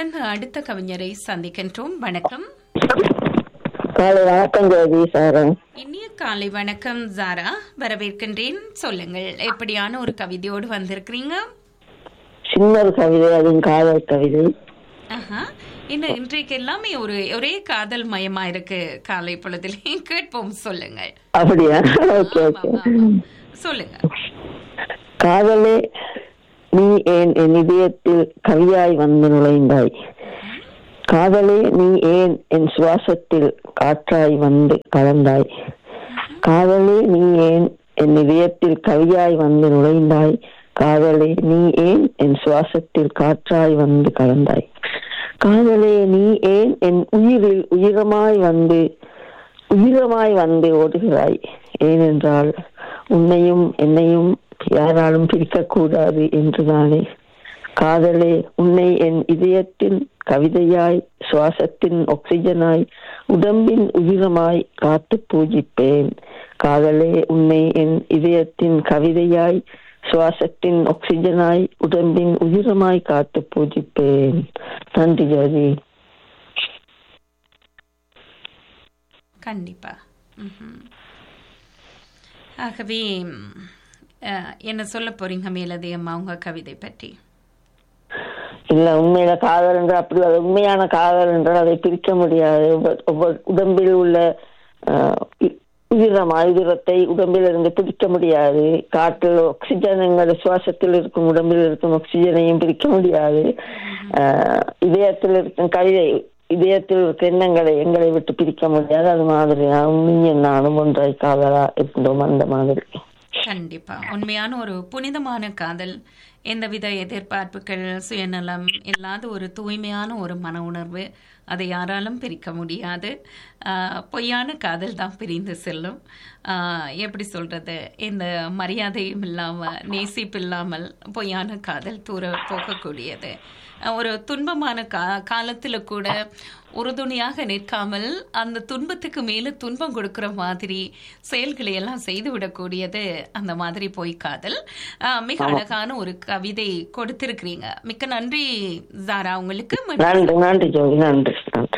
தொடர்ந்து அடுத்த கவிஞரை சந்திக்கின்றோம் வணக்கம் காலை வணக்கம் ஜோதி சார் இனிய காலை வணக்கம் ஜாரா வரவேற்கின்றேன் சொல்லுங்கள் எப்படியான ஒரு கவிதையோடு வந்திருக்கிறீங்க சின்ன ஒரு கவிதை அதுவும் காதல் கவிதை ஆஹா என்ன இன்றைக்கு எல்லாமே ஒரு ஒரே காதல் மயமா இருக்கு காலை பொழுதிலே கேட்போம் சொல்லுங்கள் அப்படியா ஓகே ஆமாம், ஓகே ஆமாம். சொல்லுங்க காதலே நீ ஏன் என் இதயத்தில் கவியாய் வந்து நுழைந்தாய் காதலே நீ ஏன் என் சுவாசத்தில் காற்றாய் வந்து கலந்தாய் காதலே நீ ஏன் என் இதயத்தில் கவியாய் வந்து நுழைந்தாய் காதலே நீ ஏன் என் சுவாசத்தில் காற்றாய் வந்து கலந்தாய் காதலே நீ ஏன் என் உயிரில் உயிரமாய் வந்து உயிரமாய் வந்து ஓடுகிறாய் ஏனென்றால் உன்னையும் என்னையும் யாராலும் பிரிக்கக்கூடாது என்றுதானே காதலே உன்னை என் இதயத்தின் கவிதையாய் சுவாசத்தின் ஆக்சிஜனாய் உடம்பின் உயிரமாய் காத்து பூஜிப்பேன் காதலே உன்னை என் இதயத்தின் கவிதையாய் சுவாசத்தின் ஆக்சிஜனாய் உடம்பின் உயிரமாய் காத்து பூஜிப்பேன் நன்றி ஜோதி கண்டிப்பா ம்ஹும். ஆகவே ம், அஹ், என்ன சொல்ல போறீங்க மேலதிகமா உங்க கவிதை பற்றி இல்ல உண்மையில காதல் என்றால் அப்படி அது உண்மையான காதல் என்றால் அதை பிரிக்க முடியாது ஒவ்வொரு- ஒவ்வொரு உடம்பில் உள்ள ஆஹ், உ- உயிரம் ஆயுதத்தை உடம்பில் இருந்து பிரிக்க முடியாது காற்றில் ஆக்சிஜன் எங்கள் சுவாசத்தில் இருக்கும் உடம்பில் இருக்கும் ஆக்சிஜனையும் பிரிக்க முடியாது ஆஹ், இதயத்தில் இருக்கும் கவிதை இதயத்தில் இருக்க எண்ணங்களை எங்களை விட்டு பிரிக்க முடியாது அது மாதிரி நீயும் நானும் ஒன்றாய் காதலா இருந்தோம் அந்த மாதிரி கண்டிப்பா உண்மையான ஒரு புனிதமான காதல் எந்தவித எதிர்பார்ப்புகள் சுயநலம் இல்லாத ஒரு தூய்மையான ஒரு மன உணர்வு அதை யாராலும் பிரிக்க முடியாது ஆஹ், பொய்யான காதல் தான் பிரிந்து செல்லும் ஆஹ், எப்படி சொல்றது இந்த மரியாதையும் இல்லாம நேசிப்பு இல்லாமல் பொய்யான காதல் தூர போகக்கூடியது ஆஹ், ஒரு துன்பமான கா காலத்துல கூட உறுதுணையாக நிற்காமல் அந்த துன்பத்துக்கு மேல துன்பம் கொடுக்கிற மாதிரி செயல்களை எல்லாம் செய்து விடக்கூடியது அந்த மாதிரி பொய் காதல் ஆஹ், மிக அழகான ஒரு கவிதை கொடுத்திருக்கிறீங்க மிக்க நன்றி ஜாரா உங்களுக்கு மற்றும் நன்றி நன்றி ஜோதி நன்றி நன்றி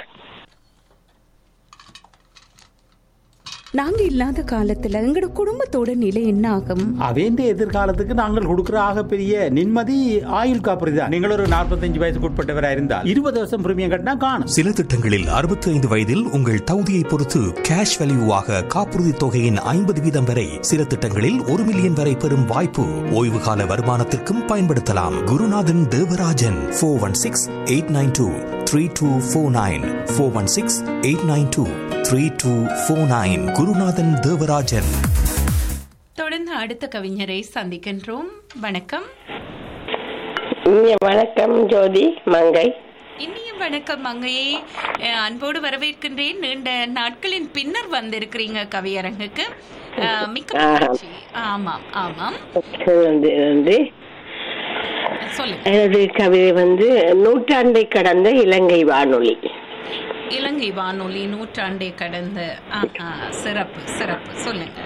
நாங்க இல்லாத காலத்துல எங்கட குடும்பத்தோட நிலை என்ன ஆகும் அவேந்த எதிர்காலத்துக்கு நாங்கள் கொடுக்கிற ஆகப்பெரிய நிம்மதி ஆயுள் காப்பீடு தான் நீங்கள் ஒரு நாற்பத்தஞ்சு வயசுக்கு உட்பட்டவரா இருந்தால் இருபது வருஷம் பிரீமியம் கட்டினா காணும் சில திட்டங்களில் 65 வயதில் உங்கள் தகுதியை பொறுத்து கேஷ் வேல்யூவாக காப்புறுதி தொகையின் ஐம்பது வீதம் வரை சில திட்டங்களில் ஒரு மில்லியன் வரை பெறும் வாய்ப்பு ஓய்வு கால வருமானத்திற்கும் பயன்படுத்தலாம் Gurunathan Devarajan four one six eight nine two three two four nine four one six eight nine two three two four nine Gurunathan Devarajan தொடர்ந்து அடுத்த கவிஞரை சந்திக்கின்றோம் வணக்கம் இனிய வணக்கம் ஜோதி மங்கை இனிய வணக்கம் மங்கையே அஹ், அன்போடு வரவேற்கின்றேன் நீண்ட நாட்களின் பின்னர் வந்திருக்கிறீங்க கவியரங்குக்கு அஹ், மிக்க மகிழ்ச்சி ஆமாம் ஆமாம் நன்றி நன்றி சொல்லுங்க எனது கவிதை வந்து நூற்றாண்டை கடந்த இலங்கை வானொலி இலங்கை வானொலி நூற்றாண்டை கடந்த ஆஹா, சிறப்பு சிறப்பு சொல்லுங்க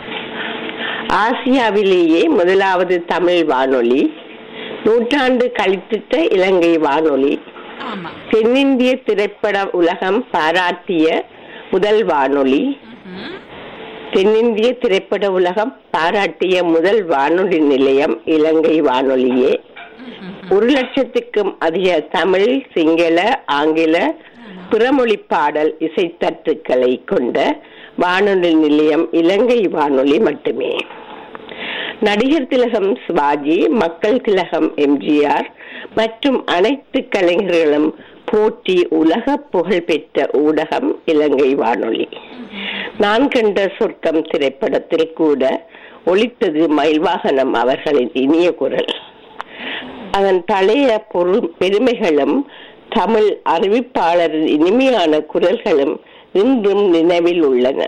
ஆசியாவிலேயே முதலாவது தமிழ் வானொலி நூற்றாண்டு கழித்திட்ட இலங்கை வானொலி ஆமா தென்னிந்திய திரைப்பட உலகம் பாராட்டிய முதல் வானொலி ம்ஹும். தென்னிந்திய திரைப்பட உலகம் பாராட்டிய முதல் வானொலி நிலையம் இலங்கை வானொலியே ஒரு லட்சத்துக்கும் அதிக தமிழ் சிங்கள ஆங்கில பிறமொழி பாடல் இசைத்தட்டுக்களை கொண்ட வானொலி நிலையம் இலங்கை வானொலி மட்டுமே நடிகர் திலகம் சிவாஜி மக்கள் திலகம் எம்ஜிஆர் மற்றும் அனைத்து கலைஞர்களும் போற்றி உலக புகழ் பெற்ற ஊடகம் இலங்கை வானொலி நான் கண்ட சொர்க்கம் திரைப்படத்தில் கூட ஒலித்தது மயில்வாகனம் அவர்களின் இனிய குரல் அதன் பழைய பொரு- பெருமைகளும் தமிழ் அறிவிப்பாளரின் இனிமையான குரல்களும் இன்றும் நினைவில் உள்ளன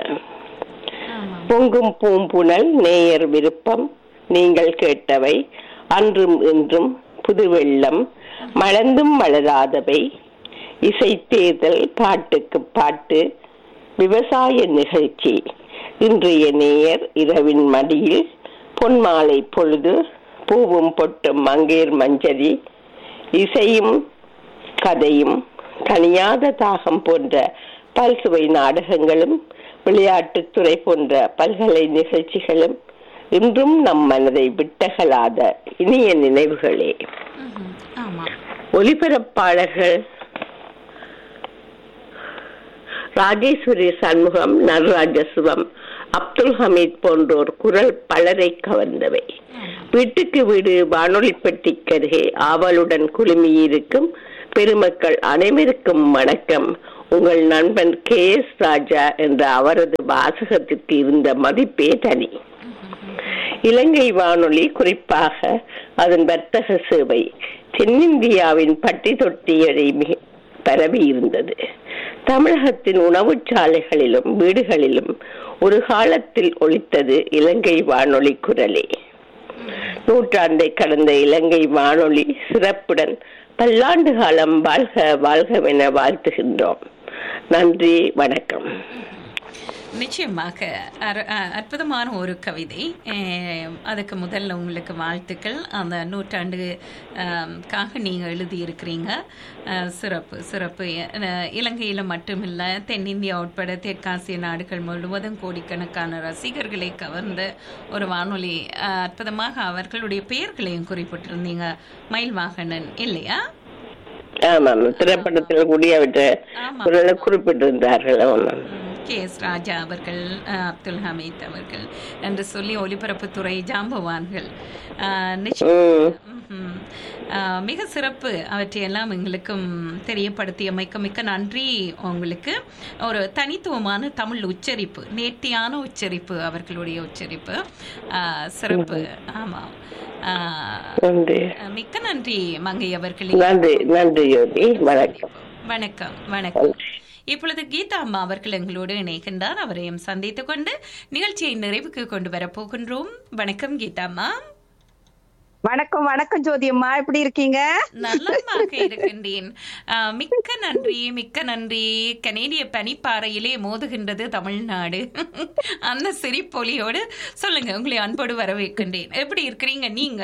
பொங்கும் பூம்புணல் நேயர் விருப்பம் நீங்கள் கேட்டவை அன்றும் இன்றும் புது வெள்ளம் மலர்ந்தும் மலராதவை இசை தேர்தல் பாட்டுக்கு பாட்டு விவசாய நிகழ்ச்சி இன்றைய நேயர் இரவின் மடியில் பொன்மாலை பொழுது பூவும் பொட்டும் மங்கேர் மஞ்சரி இசையும் கதையும் தனியாத தாகம் போன்ற பல்சுவை நாடகங்களும் விளையாட்டுத்துறை போன்ற பல்கலை நிகழ்ச்சிகளும் இன்றும் நம் மனதை விட்டகலாத இனிய நினைவுகளே ம்ஹும். ஆமா ஒலிபரப்பாளர்கள் ராஜேஸ்வரி சண்முகம் நடராஜ சிவம் அப்துல் ஹமீத் போன்றோர் குரல் பலரை கவர்ந்தவை வீட்டுக்கு வீடு வானொலி பெட்டிக்கருகே ஆவலுடன் குழுமியிருக்கும் பெருமக்கள் அனைவருக்கும் வணக்கம் உங்கள் நண்பன் கே எஸ் ராஜா என்ற அவரது வாசகத்திற்கு இருந்த மதிப்பே தனி இலங்கை வானொலி குறிப்பாக அதன் வர்த்தக சேவை தென்னிந்தியாவின் பட்டி தொட்டியடை மிக பரவி இருந்தது தமிழகத்தின் உணவுச் சாலைகளிலும் வீடுகளிலும் ஒரு காலத்தில் ஒலித்தது இலங்கை வானொலி குரலே நூற்றாண்டை கடந்த இலங்கை வானொலி சிறப்புடன் பல்லாண்டு காலம் வாழ்க வாழ்கவென வாழ்த்துகின்றோம் நன்றி வணக்கம் நிச்சயமாக அர- அ- அற்புதமான ஒரு கவிதை அஹ், அதுக்கு முதல்ல உங்களுக்கு வாழ்த்துக்கள் அந்த நூற்றாண்டு ஆம், காக நீங்கள் எழுதியிருக்கிறீங்க அஹ், சிறப்பு சிறப்பு அஹ், இலங்கையில் மட்டுமில்லை தென்னிந்தியா உட்பட தெற்காசிய நாடுகள் முழுவதும் கோடிக்கணக்கான ரசிகர்களை கவர்ந்த ஒரு வானொலி அஹ், அற்புதமாக அவர்களுடைய பெயர்களையும் குறிப்பிட்டிருந்தீங்க மயில்வாகனன் இல்லையா ஆமாம் திரைப்படத்தில் கூடிய அவற்றை ஆமா. குரலை குறிப்பிட்டிருந்தார்கள் ஆமாம் கே எஸ் ராஜா அவர்கள் அஹ், அப்துல் ஹமீத் அவர்கள் என்று சொல்லி ஒலிபரப்புத்துறை ஜாம்பவான்கள் அஹ், நிச்சயம் ம்ஹும். அஹ், மிக சிறப்பு அவற்றையெல்லாம் எங்களுக்கும் தெரியப்படுத்தியமைக்க மிக்க நன்றி உங்களுக்கு ஒரு தனித்துவமான தமிழ் உச்சரிப்பு நேர்த்தியான உச்சரிப்பு அவர்களுடைய உச்சரிப்பு அஹ், சிறப்பு ஆமாம் அஹ், நன்றி மிக்க நன்றி மங்கை அவர்களே நன்றி நன்றி யோகி வணக்கம் வணக்கம் வணக்கம் இப்பொழுது கீதா அம்மா அவர்கள் எங்களோடு இணைகின்றார் அவரையும் சந்தித்துக் கொண்டு நிகழ்ச்சியை நிறைவுக்கு கொண்டு வரப் போகின்றோம் வணக்கம் கீதா அம்மா வணக்கம் வணக்கம் ஜோதி அம்மா எப்படி இருக்கீங்க நலமாக இருக்கின்றேன் ஆஹ், மிக்க நன்றி மிக்க நன்றி கனேடிய பனிப்பாறையிலே மோதுகின்றது தமிழ்நாடு அந்த சிரிப்பொலியோடு சொல்லுங்க உங்களை அன்போடு வரவேற்கின்றேன் எப்படி இருக்கிறீங்க நீங்க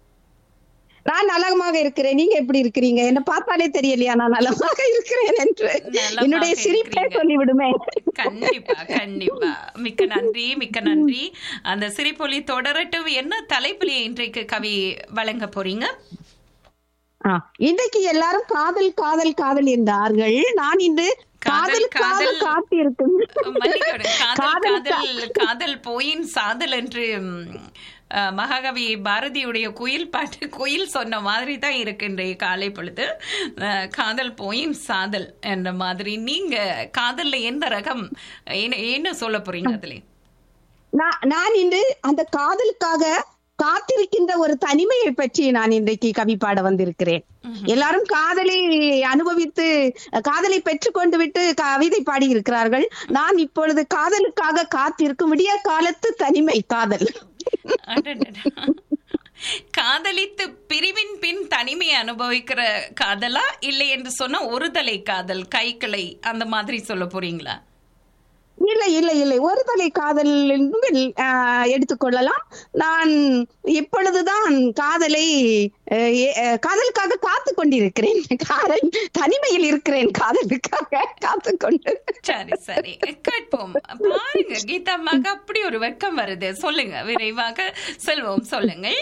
நான் நலமாக இருக்கிறேன் நீங்க எப்படி இருக்கிறீங்க என்ன பார்த்தாலே தெரியலையா நான் நலமாக இருக்கிறேன் என்று நலமாக என்னுடைய சிரிப்பே இருக்கிறீங்க. சொல்லிவிடுமே கண்டிப்பா கண்டிப்பா மிக்க நன்றி மிக்க நன்றி அந்த சிரிப்பொலி தொடரட்டும் என்ன தலைப்பிலே இன்றைக்கு கவி வழங்க போறீங்க ஆ, இன்றைக்கு எல்லாரும் காதல் காதல் காதல் என்றார்கள் நான் இன்று காதல், காதல் காதல் காதல். காத்திருக்கும் மன்னிக்கணும். காதல் காதல் காதல் காதல் போயின் சாதல் என்று ம், அஹ், மகாகவி பாரதியுடைய குயில் பாட்டு குயில் சொன்ன மாதிரி தான் இருக்கு இன்றைய காலை பொழுது அஹ், காதல் போயின் சாதல் என்ற மாதிரி நீங்க காதல்ல எந்த ரகம் என்ன என்ன சொல்ல போறீங்க அதுல நான் நான் இன்று அந்த காதலுக்காக காத்திருக்கின்ற ஒரு தனிமையை பற்றி நான் இன்றைக்கு கவி பாட வந்திருக்கிறேன் எல்லாரும் காதலை அனுபவித்து காதலை பெற்றுக்கொண்டு விட்டு கவிதை பாடி இருக்கிறார்கள் நான் இப்பொழுது காதலுக்காக காத்திருக்கும் விடிய காலத்து தனிமை காதல் அடடடா. காதலித்து பிரிவின் பின் தனிமை அனுபவிக்கிற காதலா இல்லை என்று சொன்னா ஒருதலை காதல் கைக்கிளை அந்த மாதிரி சொல்ல போறீங்களா இல்லை இல்லை இல்லை ஒரு தலை காதல் என்று, ஆஹ், எடுத்துக்கொள்ளலாம் நான் இப்பொழுதுதான் காதலை அஹ், ஏ- அஹ், காதலுக்காக காத்து கொண்டிருக்கிறேன் காதல் தனிமையில் இருக்கிறேன் காதலுக்காக காத்து கொண்டு சரி சரி கேட்போம் பாருங்க கீதா அம்மாக்கு அப்படி ஒரு வெக்கம் வருது சொல்லுங்க விரைவாக செல்வோம் சொல்லுங்கள்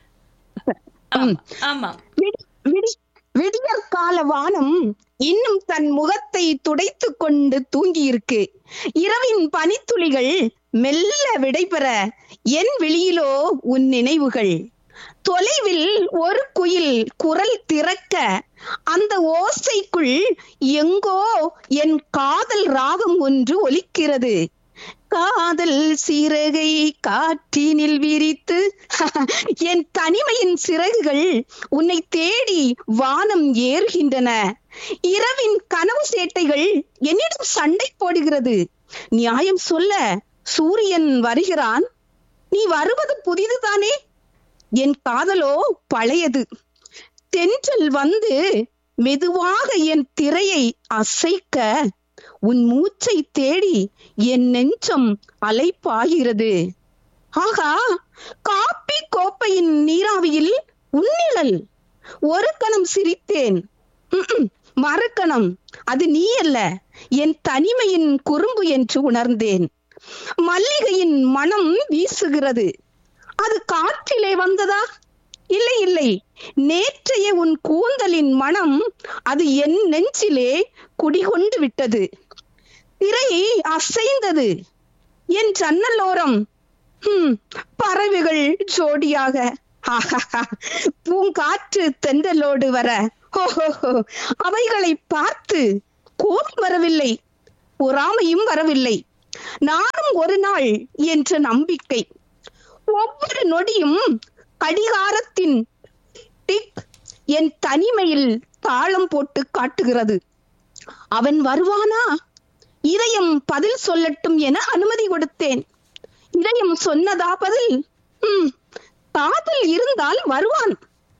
ஆமா, ஆமா விடி- விடி- விடியற் கால வானம் இன்னும் தன் முகத்தை துடைத்துக் கொண்டு தூங்கியிருக்கு இரவின் பனித்துளிகள் மெல்ல விடைபெற என் விழியிலோ உன் நினைவுகள் தொலைவில் ஒரு குயில் குரல் திறக்க அந்த ஓசைக்குள் எங்கோ என் காதல் ராகம் ஒன்று ஒலிக்கிறது காதல் சீரகை காற்றினில் விரித்து என் தனிமையின் சிறகுகள் உன்னை தேடி வானம் ஏறுகின்றன இரவின் கனவு சேட்டைகள் என்னிடம் சண்டை போடுகிறது நியாயம் சொல்ல சூரியன் வருகிறான் நீ வருவது புதிதுதானே என் காதலோ பழையது தென்றல் வந்து மெதுவாக என் திரையை அசைக்க உன் மூச்சை தேடி என் நெஞ்சம் அலைப்பாகிறது ஆகா காப்பி கோப்பையின் நீராவியில் உன்னிழல் ஒரு கணம் சிரித்தேன் "ம்ம், மறுக்கணும் அது நீ அல்ல என் தனிமையின் குறும்பு என்று உணர்ந்தேன் மல்லிகையின் மனம் வீசுகிறது அது காற்றிலே வந்ததா இல்லை இல்லை நேற்றைய உன் கூந்தலின் மனம் அது என் நெஞ்சிலே குடிகொண்டு விட்டது திரை அசைந்தது என் ஜன்னலோரம் ஹம், பறவைகள் ஜோடியாக ஆஹாஹா, பூங்காற்று தென்றலோடு வர ஓஹோஹோ அவைகளை பார்த்து கோபம் வரவில்லை பொறாமையும் வரவில்லை நானும் ஒரு நாள் என்ற நம்பிக்கை ஒவ்வொரு நொடியும் கடிகாரத்தின் டிக் என் தனிமையில் தாளம் போட்டு காட்டுகிறது அவன் வருவானா இதயம் பதில் சொல்லட்டும் என அனுமதி கொடுத்தேன் இதயம் சொன்னதா பதில் ம், காதல் இருந்தால் வருவான்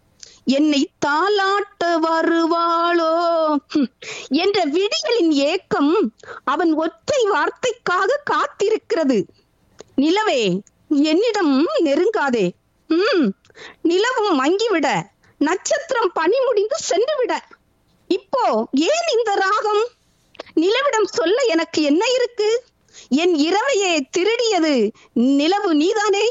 என்னை தாலாட்ட வருவாளோ ஹம், என்ற விடிகளின் ஏக்கம் அவன் ஒற்றை வார்த்தைக்காக காத்திருக்கிறது நிலவே என்னிடம் நெருங்காதே ம் நிலவும் மங்கிவிட நட்சத்திரம் பனி முடிந்து சென்று விட இப்போ ஏன் இந்த ராகம் நிலவிடம் சொல்ல எனக்கு என்ன இருக்கு என் இரவையே திருடியது நிலவு நீதானே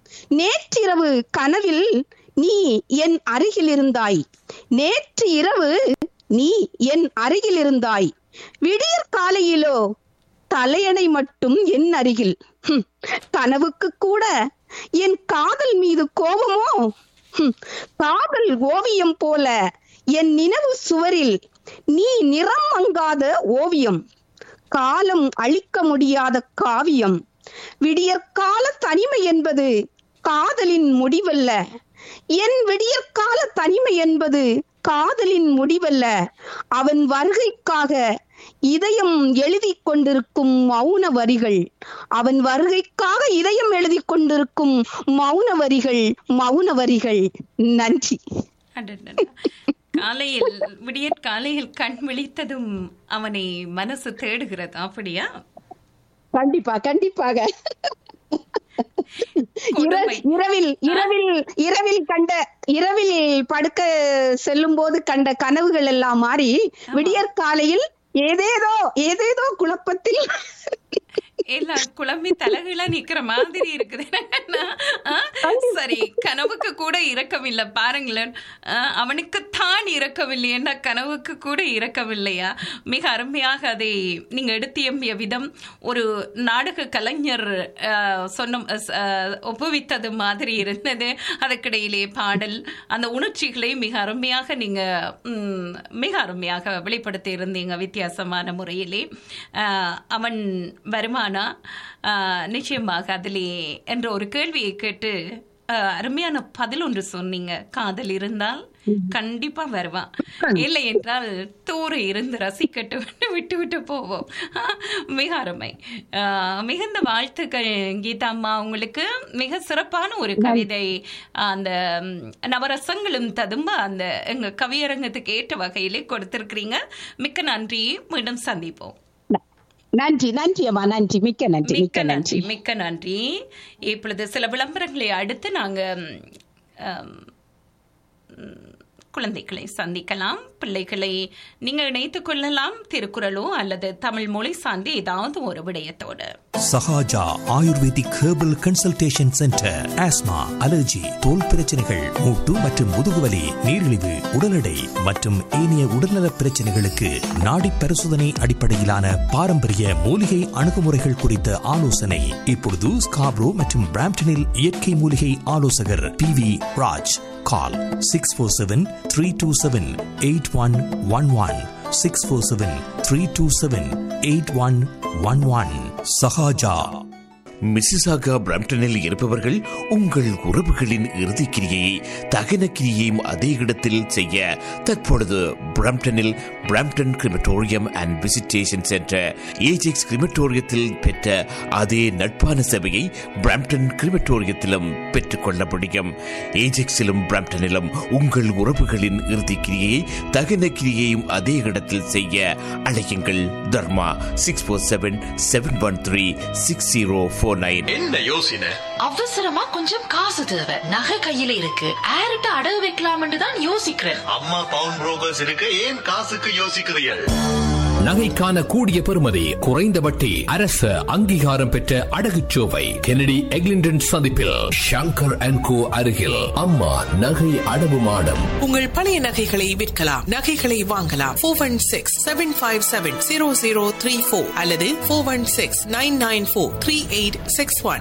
நேற்றிரவு கனவில் நீ என் அருகில் இருந்தாய் நேற்று இரவு நீ என் அருகில் இருந்தாய் விடியற் காலையிலோ தலையணை மட்டும் என் அருகில் ஹம், கனவுக்கு கூட என் காதல் மீது கோபமோ ஹம், காதல் ஓவியம் போல என் நினைவு சுவரில் நீ நிறம் மங்காத ஓவியம் காலம் அழிக்க முடியாத காவியம் விடியற்கால தனிமை என்பது காதலின் முடிவல்ல என் விடியற்கால தனிமை என்பது காதலின் முடிவல்ல அவன் வருகைக்காக இதயம் எழுதி கொண்டிருக்கும் மௌன வரிகள் அவன் வருகைக்காக இதயம் எழுதி கொண்டிருக்கும் மௌன வரிகள் மௌன வரிகள் நன்றி அடடடா. காலையில் விடியற் காலையில் கண் விழித்ததும் அவனை மனசு தேடுகிறது அப்படியா கண்டிப்பா கண்டிப்பாக இர- கொடுமை. இரவில் இரவில் இரவில் கண்ட இரவில் படுக்க செல்லும் போது கண்ட கனவுகள் எல்லாம் மாறி விடியற் காலையில் ஏதேதோ ஏதேதோ குழப்பத்தில் எல்லாம் குழம்பி தலைகீழா நிக்கிற மாதிரி இருக்குது ஆ, சரி கனவுக்கு கூட இரக்கமில்லை பாருங்களேன் ஆ, அவனுக்கு தான் இரக்கவில்லை என்ற கனவுக்கு கூட இரக்கவில்லையா மிக அருமையாக அதை நீங்க எடுத்தியம்பிய விதம் ஒரு நாடக கலைஞர் ஆ, சொன்ன ஆ, ஒப்புவித்தது மாதிரி இருந்தது அதற்கிடையிலே பாடல் அந்த உணர்ச்சிகளை மிக அருமையாக நீங்க ம், மிக அருமையாக வெளிப்படுத்தி இருந்தீங்க வித்தியாசமான முறையிலே ஆஹ், அவன் வருமானா ஆஹ், நிச்சயமாக அதிலே என்ற ஒரு கேள்வியை கேட்டு ஆஹ், அருமையான பதில் ஒன்று சொன்னீங்க காதல் இருந்தால் கண்டிப்பா வருவான் இல்லை என்றால் தூர இருந்து ரசிக்கட்டு விட்டு விட்டு விட்டு போவோம் ஆஹ், மிக அருமை ஆஹ், மிகுந்த வாழ்த்துக்கள் கீதா அம்மா உங்களுக்கு மிக சிறப்பான ஒரு கவிதை அந்த ம், நவரசங்களும் ததும்ப அந்த எங்க கவியரங்கத்துக்கு ஏற்ற வகையிலே கொடுத்திருக்கிறீங்க மிக்க நன்றி மீண்டும் சந்திப்போம் நன்றி நன்றி அம்மா நன்றி மிக்க நன்றி மிக்க மிக்க நன்றி நன்றி மிக்க நன்றி இப்பொழுது சில விளம்பரங்களை அடுத்து நாங்க ம், ஆம், ம், குழந்தைகளை சந்திக்கலாம் பிள்ளைகளை நீங்க இணைத்துக் கொள்ளலாம் திருக்குறளோ அல்லது தமிழ் மொழி சார்ந்து ஏதாவது ஒரு விடயத்தோடு Sahaja ayurvedic herbal consultation centre asthma allergy தோல் பிரச்சனைகள் மூட்டு மற்றும் முதுகுவலி நீரிழிவு உடல் எடை மற்றும் ஏனைய உடல்நலப் பிரச்சனைகளுக்கு நாடி பரிசோதனை அடிப்படையிலான பாரம்பரிய மூலிகை அணுகுமுறைகள் குறித்த ஆலோசனை இப்பொழுது ஸ்காப்ரோ மற்றும் பிராம்டனில் இயற்கை மூலிகை ஆலோசகர் P V Raj call six four seven three two seven eight one one one six four seven three two seven eight one one one Sahaja Mississauga பிரம்டனில் இருப்பவர்கள் உங்கள் உறவுகளின் இறுதிக் கிரியை தகன கிரியையும் அதே இடத்தில் செய்ய தற்பொழுது பிரம்டனில் Brampton crematorium and visitation centre Ajax கிரிமட்டோரியத்தில் பெற்ற அதே நட்பான சேவையை பிரம்டன் கிரிமட்டோரியத்திலும் பெற்றுக்கொள்ள முடியும் ஏஜெக்ஸிலும் பிரம்டனிலும் உங்கள் உறவுகளின் இறுதிக் கிரியையை தகன கிரியையும் அதே இடத்தில் செய்ய அழையுங்கள் Dharma six four seven seven one three six zero four four nine என்ன யோசனை அவசரமா கொஞ்சம் காசு தேவை நகை கையில இருக்கு ஆரிட்ட அடகு வைக்கலாம்னு தான் யோசிக்கிறேன் அம்மா பவுன் புரோக்கர்ஸ் இருக்க ஏன் காசுக்கு யோசிக்கிறீர்கள் நகைக்கான கூடிய பெறுமதி குறைந்த வட்டி அரச அங்கீகாரம் பெற்ற அடகுச்சோவை கெனடி எக்லிண்டன் சந்திப்பில் ஷங்கர் அண்ட் கோ அருகில் அம்மா நகை அடவு மாடம் உங்கள் பழைய நகைகளை விற்கலாம் நகைகளை வாங்கலாம் four one six seven five seven zero zero three four அல்லது four one six nine nine four three eight six one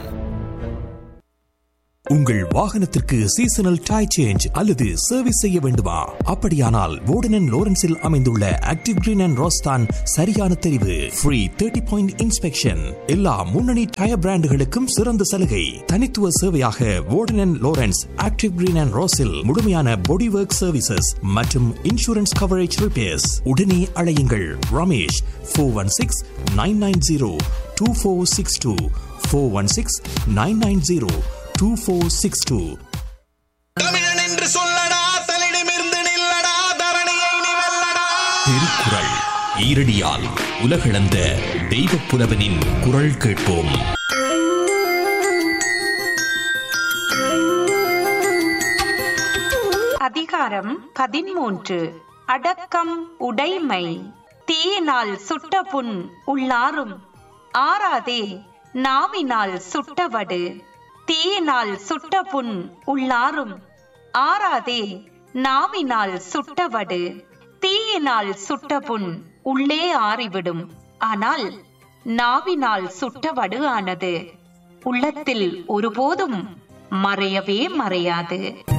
உங்கள் வாகனத்திற்கு சீசனல் டயர் சேஞ்ச் அல்லது சர்வீஸ் செய்ய வேண்டுமா அப்படியானால் வோர்டன் லோரன்ஸில் அமைந்துள்ள ஆக்டிவ் கிரீன் அண்ட் ரோஸ்தான் சரியான தெரிவு ஃப்ரீ தேர்ட்டி பாயிண்ட் இன்ஸ்பெக்ஷன் எல்லா முன்னணி டயர் பிராண்டுகளுக்கும் சிறந்த சலுகை தனித்துவ சேவையாக Warden Lawrence Active Green and ரோஸில் முழுமையான பாடி ஒர்க் சர்வீசஸ் மற்றும் இன்சூரன்ஸ் கவரேஜ் ரிப்பேர்ஸ் உடனே அழையுங்கள் Ramesh four one six nine nine zero two four six two four one six nine nine zero two four six two தமிழன் என்று சொல்லடா தலிடமிருந்து நில்லடா தரணியை நீ வெல்லடா திருக்குறள் ஈரடியால் உலகளந்த தெய்வப் புலவனின் குரல் கேட்போம் அதிகாரம் பதிமூன்று அடக்கம் உடைமை தீயினால் சுட்ட புண் உள்ளாரும் ஆறாதே நாவினால் சுட்டவடு தீயினால் சுட்ட புண் உள்ளாரும் ஆறாதே நாவினால் சுட்டவடு தீயினால் சுட்ட புண் உள்ளே ஆறிவிடும் ஆனால் நாவினால் சுட்டவடு ஆனது உள்ளத்தில் ஒருபோதும் மறையவே மறையாது